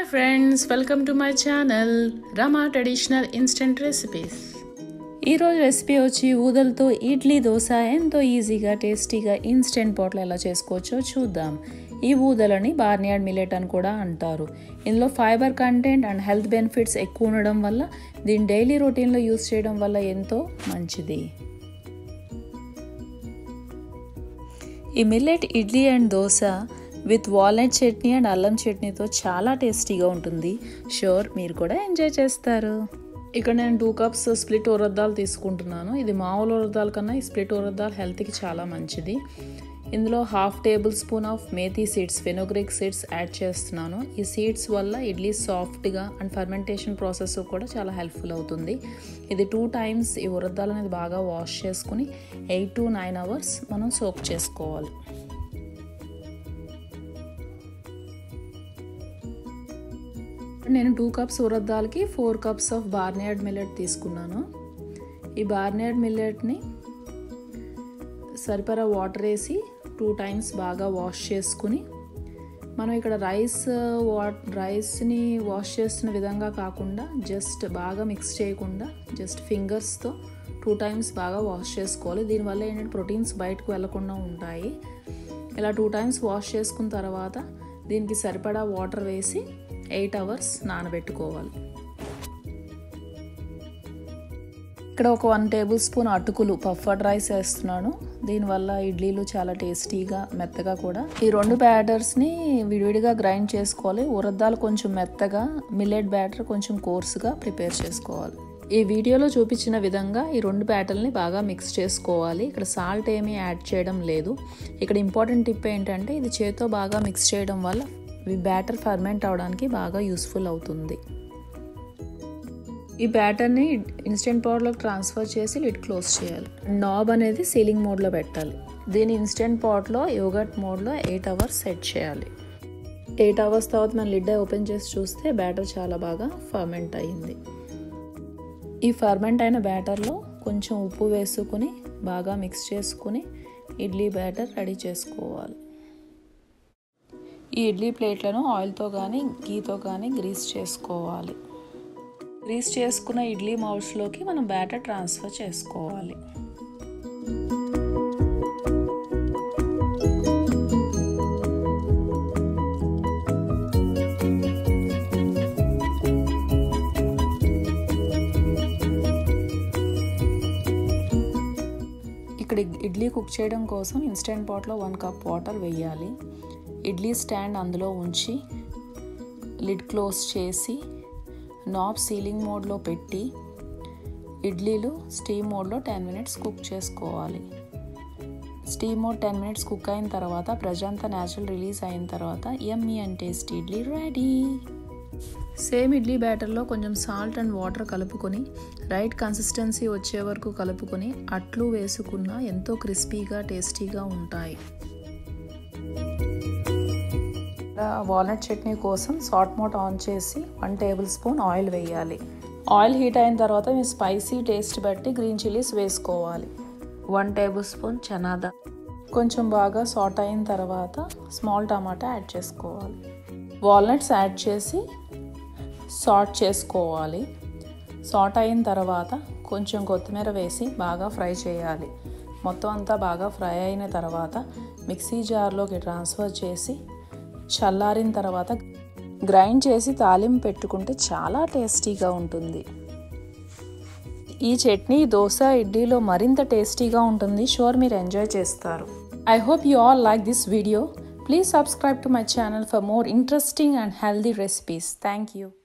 hi friends welcome to my channel Rama traditional instant recipes ఈరోజు recipe వచ్చి ఊదలతో ఇడ్లీ దోశ ఎంతో ఈజీగా టేస్టీగా ఇన్స్టెంట్ పాట్లో ఎలా చేసుకోవచ్చో చూద్దాం ఈ ఊదలని బార్నియాడ్ మిలెట్ అని కూడా అంటారు ఇందులో fibre content and health benefits ఎక్కువ ఉండడం వల్ల దీన్ని డైలీ రొటీన్లో యూస్ చేయడం వల్ల ఎంతో మంచిది ఈ millet idli and dosa with walnut chutney and అల్లం చట్నీతో చాలా టేస్టీగా ఉంటుంది షూర్ మీరు కూడా ఎంజాయ్ చేస్తారు ఇక్కడ నేను టూ కప్స్ స్ప్లిట్ ఉరద్దాలు తీసుకుంటున్నాను ఇది మామూలు ఉరద్దాల కన్నా ఈ స్ప్లిట్ ఉరద్దాలు హెల్త్కి చాలా మంచిది ఇందులో half tablespoon of methi seeds fenugreek seeds add చేస్తున్నాను ఈ సీడ్స్ వల్ల ఇడ్లీ సాఫ్ట్గా అండ్ ఫర్మెంటేషన్ ప్రాసెస్ కూడా చాలా హెల్ప్ఫుల్ అవుతుంది ఇది టూ టైమ్స్ ఈ ఉరద్దాలు అనేది బాగా వాష్ చేసుకుని ఎయిట్ టు నైన్ అవర్స్ మనం సోక్ చేసుకోవాలి నేను టూ కప్స్ ఉరద్దాలకి four cups of barnyard millet తీసుకున్నాను ఈ బార్నియాడ్ మిల్లెట్ని సరిపడా వాటర్ వేసి టూ టైమ్స్ బాగా వాష్ చేసుకుని మనం ఇక్కడ రైస్ వా రైస్ని వాష్ చేస్తున్న విధంగా కాకుండా జస్ట్ బాగా మిక్స్ చేయకుండా జస్ట్ ఫింగర్స్తో టూ టైమ్స్ బాగా వాష్ చేసుకోవాలి దీనివల్ల ఏంటంటే ప్రోటీన్స్ బయటకు వెళ్లకుండా ఉంటాయి ఇలా టూ టైమ్స్ వాష్ చేసుకున్న తర్వాత దీనికి సరిపడా వాటర్ వేసి ఎయిట్ అవర్స్ నానబెట్టుకోవాలి ఇక్కడ ఒక వన్ టేబుల్ స్పూన్ అటుకులు పఫ్ఫర్డ్ రైస్ వేస్తున్నాను దీనివల్ల ఇడ్లీలు చాలా టేస్టీగా మెత్తగా కూడా ఈ రెండు బ్యాటర్స్ని విడివిడిగా గ్రైండ్ చేసుకోవాలి ఉరద్దాలు కొంచెం మెత్తగా మిల్లెట్ బ్యాటర్ కొంచెం కోర్సుగా ప్రిపేర్ చేసుకోవాలి ఈ వీడియోలో చూపించిన విధంగా ఈ రెండు బ్యాటర్ని బాగా మిక్స్ చేసుకోవాలి ఇక్కడ సాల్ట్ ఏమీ యాడ్ చేయడం లేదు ఇక్కడ ఇంపార్టెంట్ టిప్ ఏంటంటే ఇది చేతో బాగా మిక్స్ చేయడం వల్ల ఈ బ్యాటర్ ఫర్మెంట్ అవడానికి బాగా యూస్ఫుల్ అవుతుంది ఈ బ్యాటర్ని ఇన్స్టెంట్ పౌడర్లోకి ట్రాన్స్ఫర్ చేసి లిడ్ క్లోజ్ చేయాలి నాబ్ అనేది సీలింగ్ మోడ్లో పెట్టాలి దీని ఇన్స్టెంట్ పాట్లో యోగట్ మోడ్లో ఎయిట్ అవర్స్ సెట్ చేయాలి ఎయిట్ అవర్స్ తర్వాత మనం లిడ్ ఓపెన్ చేసి చూస్తే బ్యాటర్ చాలా బాగా ఫర్మెంట్ అయ్యింది ఈ ఫర్మెంట్ అయిన బ్యాటర్లో కొంచెం ఉప్పు వేసుకుని బాగా మిక్స్ చేసుకుని ఇడ్లీ బ్యాటర్ రెడీ చేసుకోవాలి ఈ ఇడ్లీ ప్లేట్లను ఆయిల్తో కానీ గీతో కానీ గ్రీస్ చేసుకోవాలి గ్రీస్ చేసుకున్న ఇడ్లీ మౌల్స్లోకి మనం బ్యాటర్ ట్రాన్స్ఫర్ చేసుకోవాలి ఇక్కడ ఇడ్లీ కుక్ చేయడం కోసం ఇన్స్టెంట్ పాట్లో వన్ కప్ వాటర్ వేయాలి ఇడ్లీ స్టాండ్ అందులో ఉంచి లిడ్ క్లోజ్ చేసి నాబ్ సీలింగ్ మోడ్లో పెట్టి ఇడ్లీలు స్టీమ్ మోడ్లో టెన్ మినిట్స్ కుక్ చేసుకోవాలి steam mode ten minutes cook అయిన తర్వాత ప్రజంతా న్యాచురల్ రిలీజ్ అయిన తర్వాత yummy and taste idli ready same idli బ్యాటర్లో కొంచెం సాల్ట్ అండ్ వాటర్ కలుపుకొని రైట్ కన్సిస్టెన్సీ వచ్చే వరకు కలుపుకొని అట్లు వేసుకున్న ఎంతో క్రిస్పీగా టేస్టీగా ఉంటాయి వాల్నట్ చట్నీ కోసం సాల్ట్ మోట్ ఆన్ చేసి వన్ టేబుల్ స్పూన్ ఆయిల్ వేయాలి ఆయిల్ హీట్ అయిన తర్వాత మీ స్పైసీ టేస్ట్ బట్టి గ్రీన్ చిల్లీస్ వేసుకోవాలి వన్ టేబుల్ స్పూన్ చనాదా కొంచెం బాగా సాట్ అయిన తర్వాత స్మాల్ టమాటా యాడ్ చేసుకోవాలి వాల్నట్స్ యాడ్ చేసి సాట్ చేసుకోవాలి సాట్ అయిన తర్వాత కొంచెం కొత్తిమీర వేసి బాగా ఫ్రై చేయాలి మొత్తం అంతా బాగా ఫ్రై అయిన తర్వాత మిక్సీ జార్లోకి ట్రాన్స్ఫర్ చేసి చల్లారిన తర్వాత గ్రైండ్ చేసి తాలింపు పెట్టుకుంటే చాలా టేస్టీగా ఉంటుంది ఈ చట్నీ దోశ ఇడ్లీలో మరింత టేస్టీగా ఉంటుంది షూర్ మీరు ఎంజాయ్ చేస్తారు I hope you all like this video please subscribe to my channel for more interesting and healthy recipes thank you